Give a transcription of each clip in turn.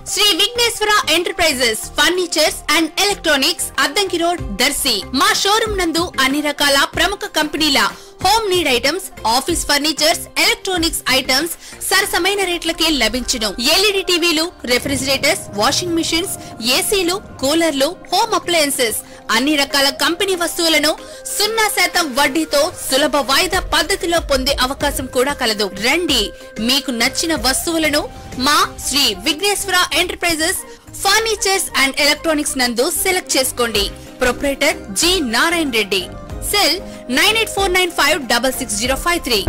Shri Vighneshwara enterprises furnitures and electronics Addanki road Darsi మా showroom నందు అన్ని రకాల ప్రముఖ కంపెనీల home need items office furnitures electronics items సరసమైన రేట్లకే లభించును ఎల్ఈడి టీవీలు రెఫ్రిజిరేటర్స్ వాషింగ్ మిషన్స్ ఏసీలు కూలర్లు హోమ్ అప్లయన్సెస్ అన్ని రకాల కంపెనీ వస్తువులను సున్నా శాతం వడ్డీతో సులభ వాయిదా పద్ధతిలో పొందే అవకాశం కూడా కలదు రండి మీకు నచ్చిన వస్తువులను మా Shri Vighneshwara enterprises furnitures and electronics నందు సెలెక్ట్ చేసుకోండి proprietor G Narayana Reddy cell nine eight four nine five double six zero five three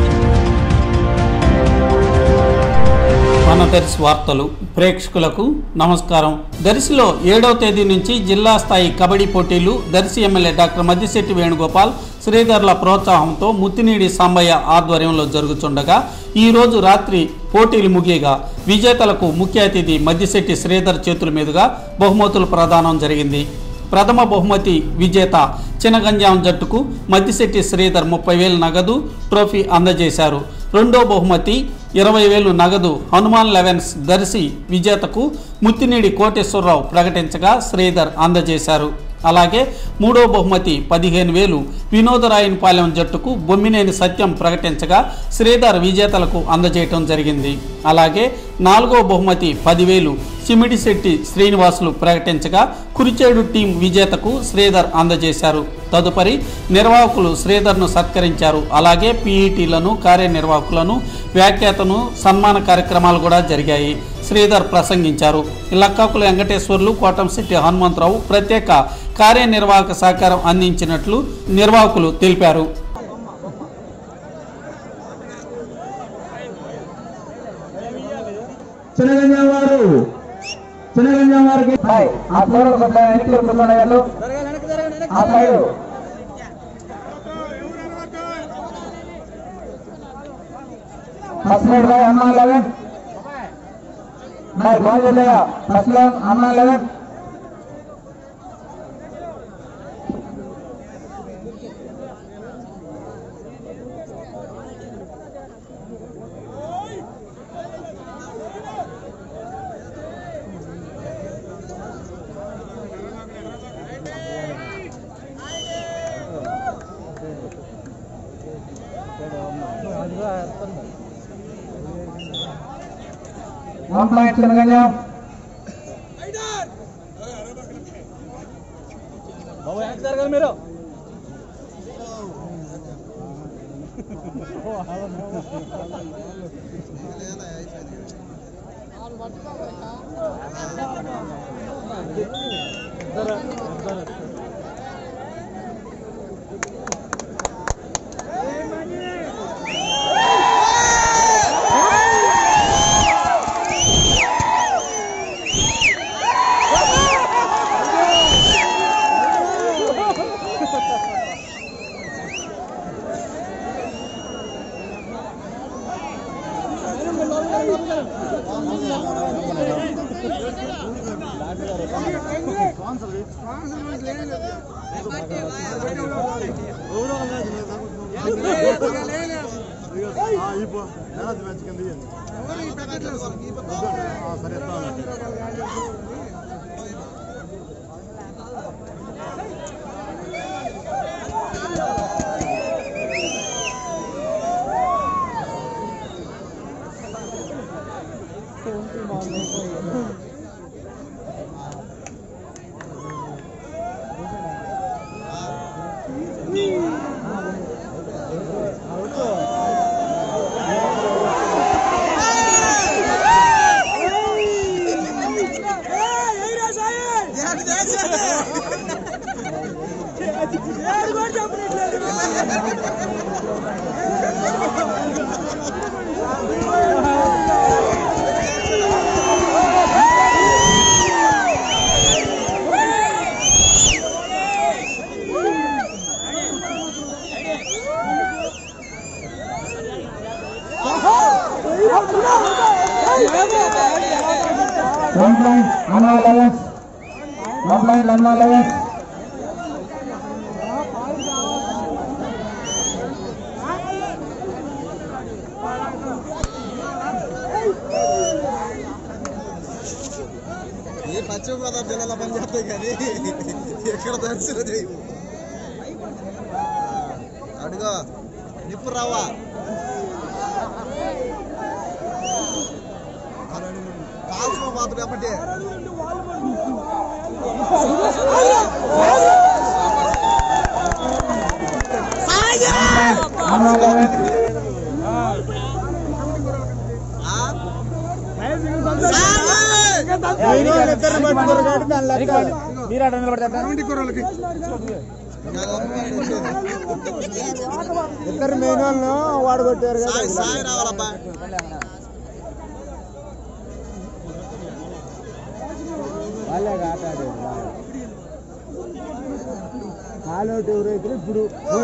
మన దర్శి వార్తలు ప్రేక్షకులకు నమస్కారం దర్శిలో ఏడవ తేదీ నుంచి జిల్లా స్థాయి కబడ్డీ పోటీలు దర్శి ఎమ్మెల్యే డాక్టర్ మద్దిశెట్టి వేణుగోపాల్ శ్రీధర్ల ప్రోత్సాహంతో ముత్తినీడి సాంబయ్య ఆధ్వర్యంలో జరుగుతుండగా ఈ రోజు రాత్రి పోటీలు ముగియగా విజేతలకు ముఖ్య అతిథి మద్దిశెట్టి శ్రీధర్ చేతుల మీదుగా బహుమతులు ప్రదానం జరిగింది ప్రథమ బహుమతి విజేత చినగంజాం జట్టుకు మద్దిశెట్టి శ్రీధర్ ముప్పై వేలు నగదు ట్రోఫీ అందజేశారు రెండో బహుమతి ఇరవై వేలు నగదు హనుమాన్ లెవెన్స్ దర్శి విజేతకు ముత్తినీడి కోటేశ్వరరావు ప్రకటించగా శ్రీధర్ అందజేశారు అలాగే మూడో బహుమతి పదిహేను వేలు వినోదరాయనపాలెం జట్టుకు బొమ్మినేని సత్యం ప్రకటించగా శ్రీధర్ విజేతలకు అందజేయటం జరిగింది అలాగే నాలుగో బహుమతి పదివేలు సిమిడిశెట్టి శ్రీనివాసులు ప్రకటించగా కురిచేడు టీం విజేతకు శ్రీధర్ అందజేశారు తదుపరి నిర్వాహకులు శ్రీధర్ను సత్కరించారు అలాగే పీఈటీలను కార్యనిర్వాహకులను వ్యాఖ్యాతను సన్మాన కార్యక్రమాలు కూడా జరిగాయి శ్రీధర్ ప్రసంగించారు లక్కాకుల వెంకటేశ్వర్లు కోటంశెట్టి హనుమంతరావు ప్రత్యేక కార్యనిర్వాహక సహకారం అందించినట్లు నిర్వాహకులు తెలిపారు చిన్నగంజాం వారు చిన్నగంజాం వారికి ఆ సైడ్ కొంచెం వెనక్కి తిరుగుతున్నాడు వీళ్ళు. ఆ side first side boy Anna eleven boy బాగుంది first line Anna eleven one point Chinnaganjam one point Anna eleven one point Anna eleven ఈ పశ్చిమ గోదావరి జిల్లాలో పనిచేస్తాయి కానీ ఇక్కడ దర్శనం చేయవు అడుగో నిప్పు రావా కాల్సిన పోతుంది కాబట్టి ఆ? మీరు అక్కడ నిలబడతారు ఇద్దరు మెయిన్ వాళ్ళు వాడు కొట్టారు కదా సాయి సాయి రావాలబ్బా వాళ్ళే ఆట ఆడేది కాలు అవుట్ ఎవరైతే ఇప్పుడు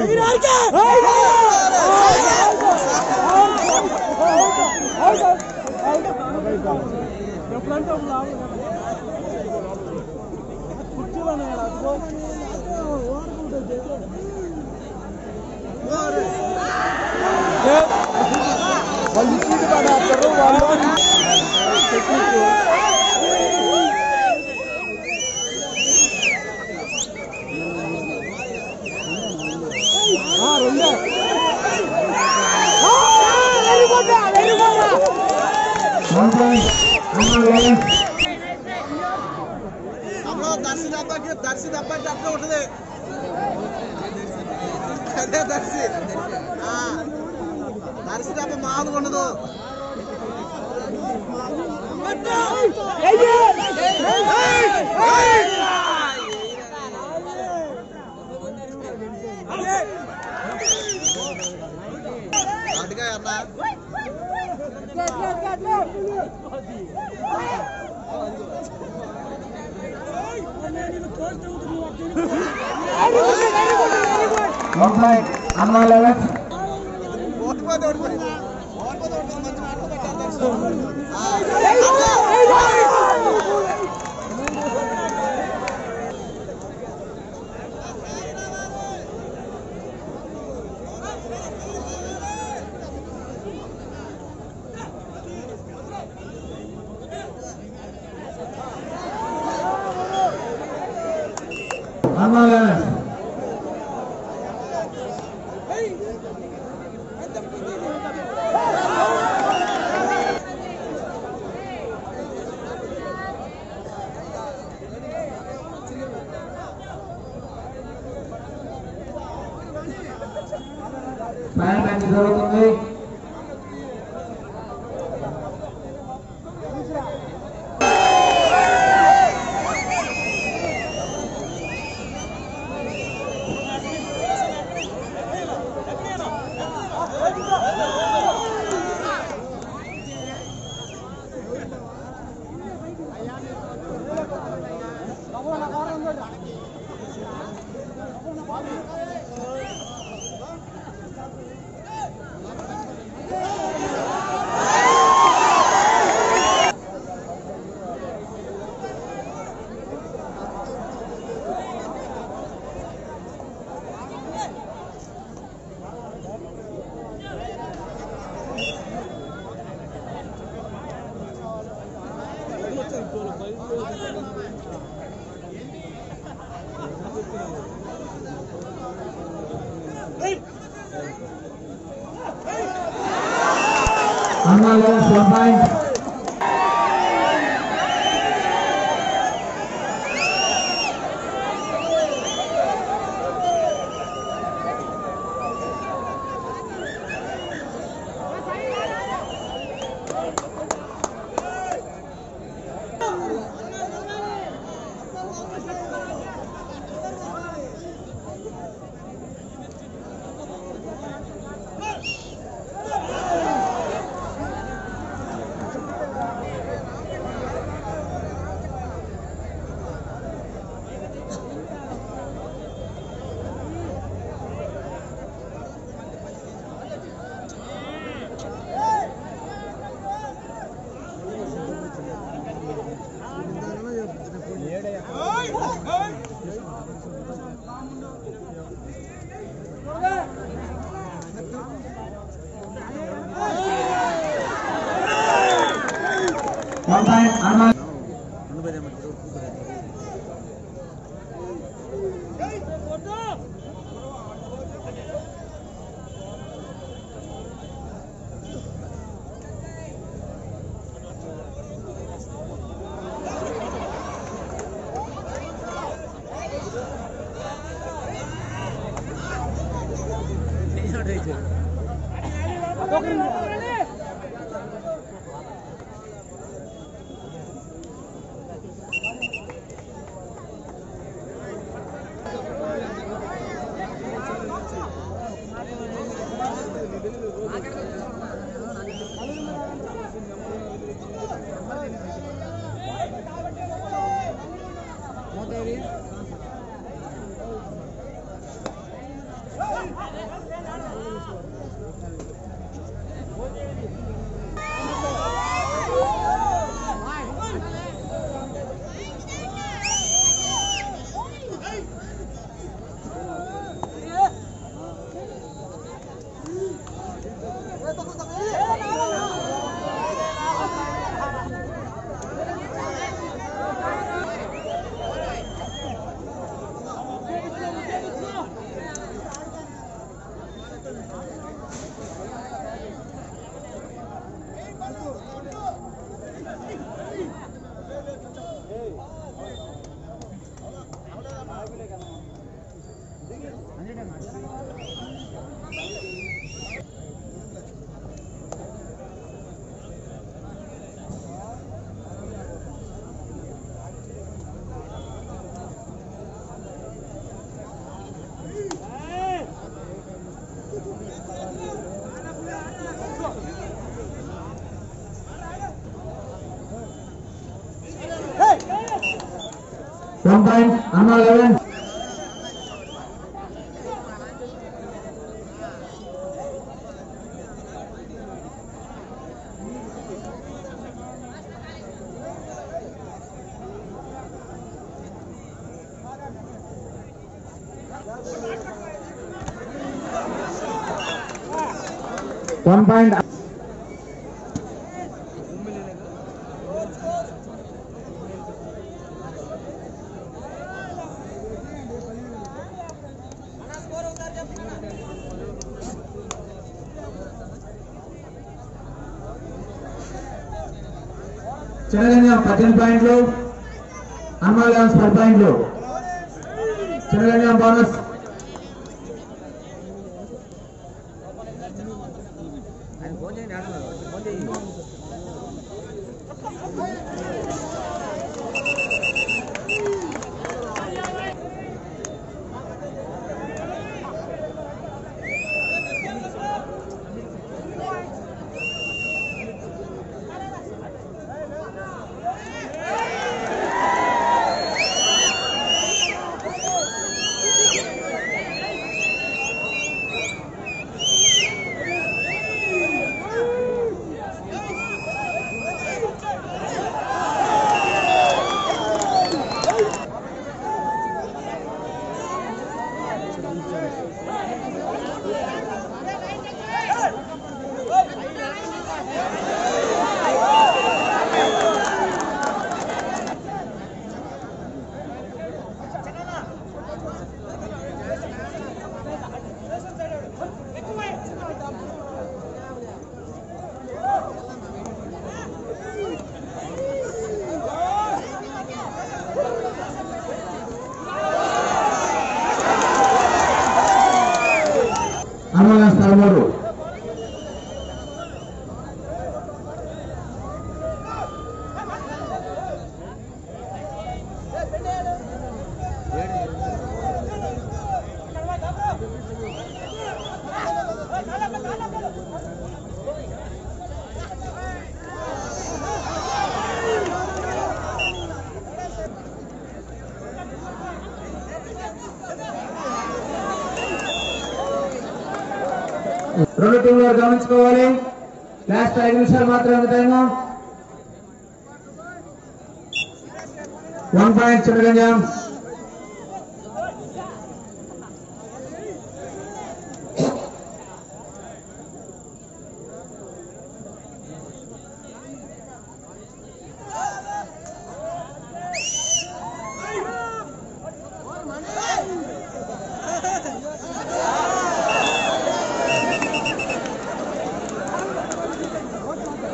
వాళ్ళు చీటి పడేస్తారు వాళ్ళు ఆ, రెండే అప్పుడు దర్శి దెబ్బకి దర్శి దెబ్బకి అట్లా ఉంటుంది అదే దర్శి ఆ, దర్శి దెబ్బ మామూలుగా ఉండదు అటుగా అన్నా అన్నా లెవెన్ ఓడిపోతే ఓడిపోయి ఓడిపోతే ఓడిపోయి మంచి మాటలు పెట్టారు దర్శి ఆ, అన్నా లెవెన్ ఫైర్ మ్యాచ్ జరుగుతుంది Anna eleven four point one point Anna One point, Anna eleven. One point. Chinnaganjam పద్దెనిమిది పాయింట్లు హనుమాన్ పది పాయింట్లు చిన్నగంజం బోనస్ హనుమాన్ పదమూడు రెండు టీంలు వారు గమనించుకోవాలి లాస్ట్ ఐదు నిమిషాలు మాత్రమే time one point Chinnaganjam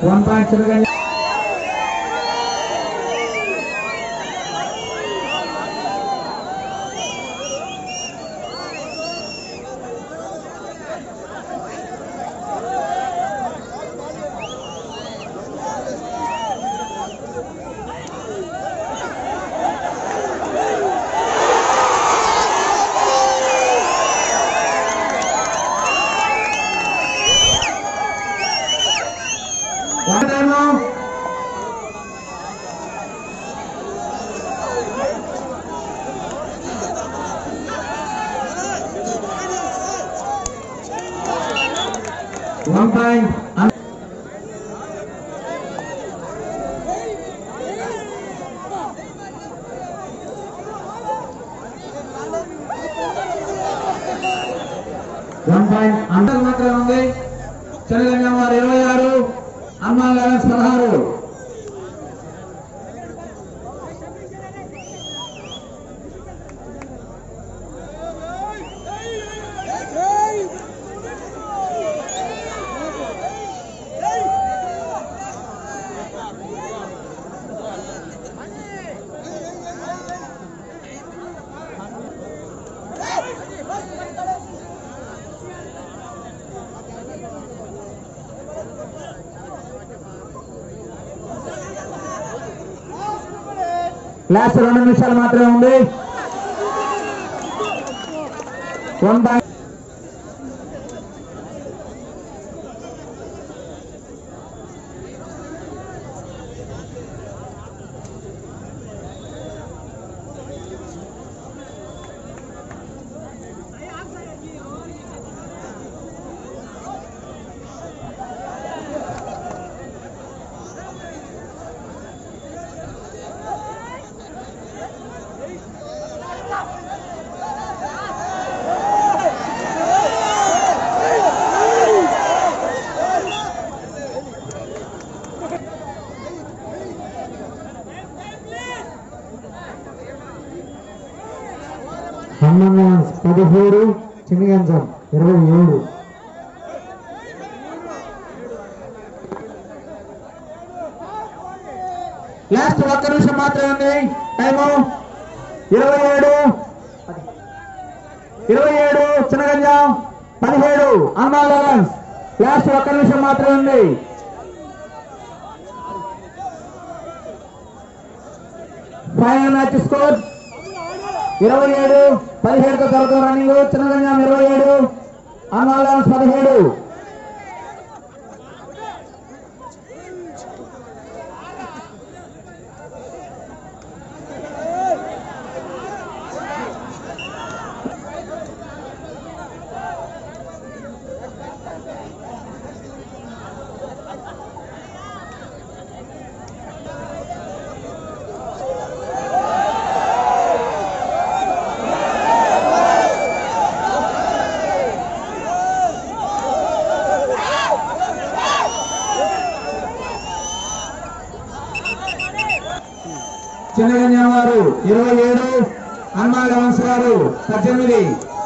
one point Chinnaganja ఒకటేమో one point one point under మాత్రమే ఉంది చెన్నగంజ వారు ఇరవై ఆరు అమ్మా లెవెన్స్ పదహారు లాస్ట్ రెండు నిమిషాలు మాత్రమే ఉంది వన్ పాయింట్ హనుమాన్స్ పదిహేడు చిన్నగంజం ఇరవై ఏడు లాస్ట్ ఒక్క నిమిషం మాత్రమే ఉంది టైము ఇరవై ఏడు ఇరవై ఏడు చిన్నగంజం పదిహేడు అన్నా లెవెన్స్ లాస్ట్ ఒక్క నిమిషం మాత్రమే ఉంది ఫైనల్ మ్యాచ్ స్కోర్ ఇరవై ఏడు పదిహేడుతో జరుగుతున్న రన్నింగ్ చిన్నగంజాం ఇరవై ఏడు అన్నాలన్స్ పదిహేడు చిన్నగంజాం వారు ఇరవై ఏడు అన్నాలన్స్ గారు పద్దెనిమిది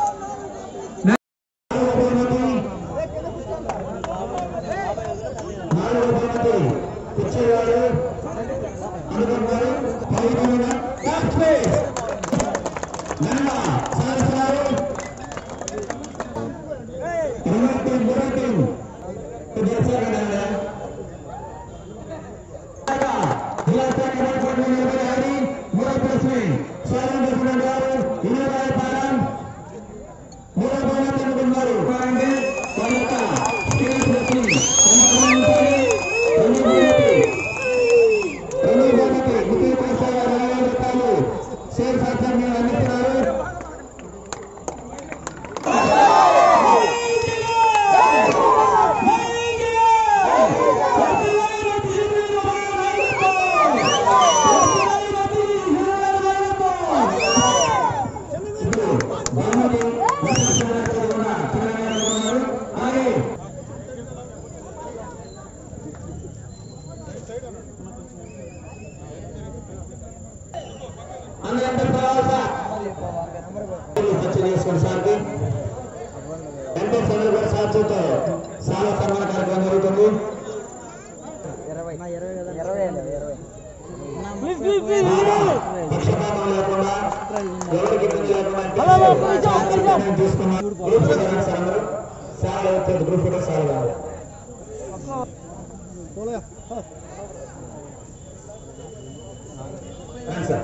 సార్కి వెంకటేశ్వర గారి సాక్షితో చాలా సన్మాన కార్యక్రమం జరుగుతుంది పక్షపాతం లేకుండా ఎవరికి ఇబ్బంది లేకుండా తీసుకున్నారు గ్రూప్ ఫోటో సార్ అందరూ సార్ వచ్చేది గ్రూప్ ఫోటో సార్ కాదు రండి సార్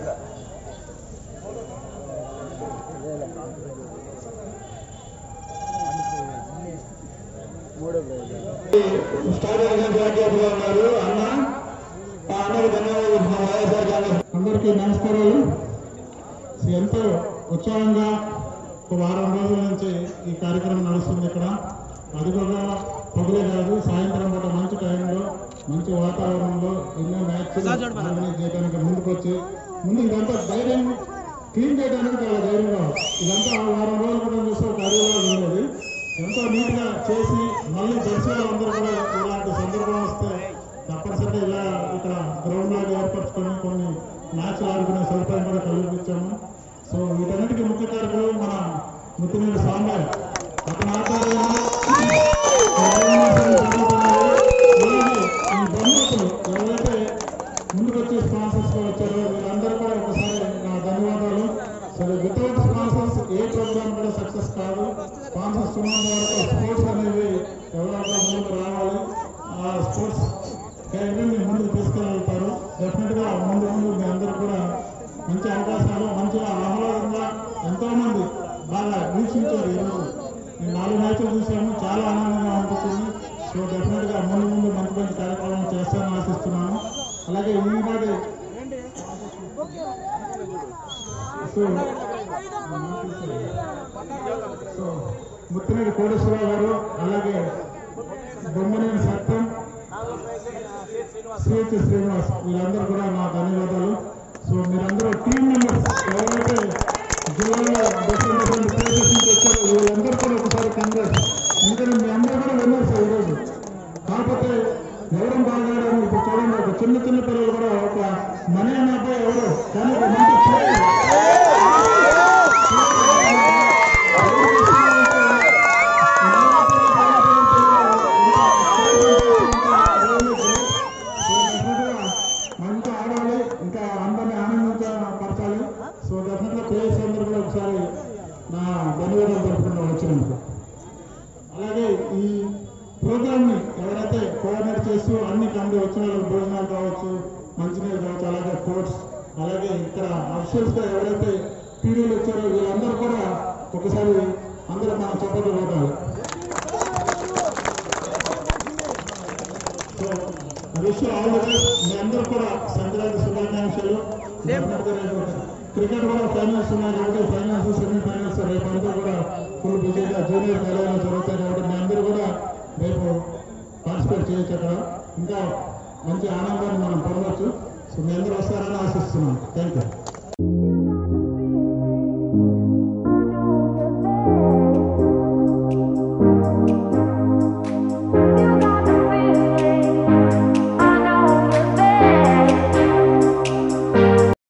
స్టార్ అధ్యక్షులు ఉన్నారు అన్న ఆ అన్నకు ధన్యవాదాలు మా వైఎస్ఆర్ కాంగ్రెస్ అందరికీ నమస్కారాలు ఎంతో ఉత్సాహంగా ఒక వారం రోజుల నుంచి ఈ కార్యక్రమం నడుస్తుంది ఇక్కడ అది కూడా పొగలే కాదు సాయంత్రం పూట మంచి టైంలో మంచి వాతావరణంలో ఎన్నో మ్యాచ్లు ఆర్గనైజ్ చేయడానికి ముందుకు వచ్చి ముందు ఇదంతా ధైర్యం క్లీన్ చేయడానికి చాలా ధైర్యం కావాలి ఇదంతా ఆ వారం రోజుల క్రితం చూస్తే ఒక అడిగిలా ఉండేది ఎంతో నీట్గా చేసి మళ్ళీ దర్శకులు అందరూ కూడా ఇలాంటి సందర్భం వస్తే తప్పనిసరిగా ఇలా ఇక్కడ గ్రౌండ్ లాగా ఏర్పరచుకొని కొన్ని మ్యాచ్లు ఆడుకునే సదుపాయం కూడా కల్పించాము సో వీటన్నిటికీ ముఖ్య కారకులు మన ముత్తినేని సాంబాయ్ అతను ఆధ్వర్యంలో ఈ బంధువులు ఎవరైతే ముందుకు వచ్చి స్పాన్సర్స్ గా వచ్చారో వీళ్ళందరూ కూడా ఒకసారి నా ధన్యవాదాలు సరే వితౌట్ స్పాన్సర్స్ ఏ ప్రోగ్రామ్ కూడా సక్సెస్ కాదు స్పాన్సర్స్ ఉన్నంత వరకు స్పోర్ట్స్ అనేవి ఎవరైనా ముందుకు రావాలి ఆ స్పోర్ట్స్ ఈవెంట్ ముందుకు తీసుకెళ్తారు డెఫినెట్ గా ముందు ముందు మీ అందరూ కూడా మంచి అవకాశాలు మంచిగా ఆహ్లాదంగా ఎంతో మంది బాగా వీక్షించారు ఈరోజు నేను నాలుగు మ్యాచ్లు చూసాము చాలా ఆనందంగా అనిపిస్తుంది సో డెఫినెట్ గా ముందు ముందు మంచి మంచి కార్యక్రమాలు చేస్తానని ఆశిస్తున్నాను అలాగే ఈనాటి సో సో ముత్తినేని కోటేశ్వరరావు గారు అలాగే బొమ్మనేని సత్యం సిహెచ్ శ్రీనివాస్ వీళ్ళందరూ కూడా నా ధన్యవాదాలు సో మీరందరూ టీమ్ మెంబర్స్ ఎవరైతే జిల్లాలో డిఫరెంట్ డిఫరెంట్ ప్లేసెస్ నుంచి వచ్చారో వీళ్ళందరూ కూడా ఒకసారి కాంగ్రెస్ ఎందుకంటే మీ అందరూ కూడా విన్నారు సార్ ఈరోజు కాకపోతే ఎవరం బాగాడని ఇప్పుడు చూడండి ఒక చిన్న చిన్న పిల్లలు కూడా ఒక మనీ అన్న అబ్బాయి ఎవరు కానీ ఒక మంచి player. మంచి ఆడాలి ఇంకా అందరినీ ఆనందించపరచాలి సో డెఫినెట్గా ప్లేయర్స్ అందరూ కూడా ఒకసారి నా ధన్యవాదాలు తెలుపుకుంటూ వచ్చినందుకు అలాగే ఈ ప్రోగ్రామ్ ని ఎవరైతే కోఆర్డినేట్ చేస్తూ అన్ని కమిటీ వచ్చిన వాళ్ళకి భోజనాలు కావచ్చు మంచినీళ్ళు కావచ్చు అలాగే కోర్ట్స్ అలాగే ఇక్కడ అఫీషియల్స్ గా ఎవరైతే పీడీలు వచ్చారో వీళ్ళందరూ కూడా ఒకసారి అందరూ మనం చప్పట్లు కొట్టాలి so wish all the best మీ అందరూ కూడా సంక్రాంతి శుభాకాంక్షలు క్రికెట్ కూడా ఫైనల్స్ ఉన్నాయి కాబట్టి ఫైనల్స్ సెమీ ఫైనల్స్ రేపు అంతా కూడా ఫుల్ బిజీగా జూనియర్ మేళాలు జరుగుతాయి కాబట్టి మీ అందరూ కూడా రేపు పార్టిసిపేట్ చేయొచ్చు అక్కడ ఇంకా మంచి ఆనందాన్ని మనం పొందవచ్చు సో మీ అందరూ వస్తారని ఆశిస్తున్నాను థ్యాంక్ యూ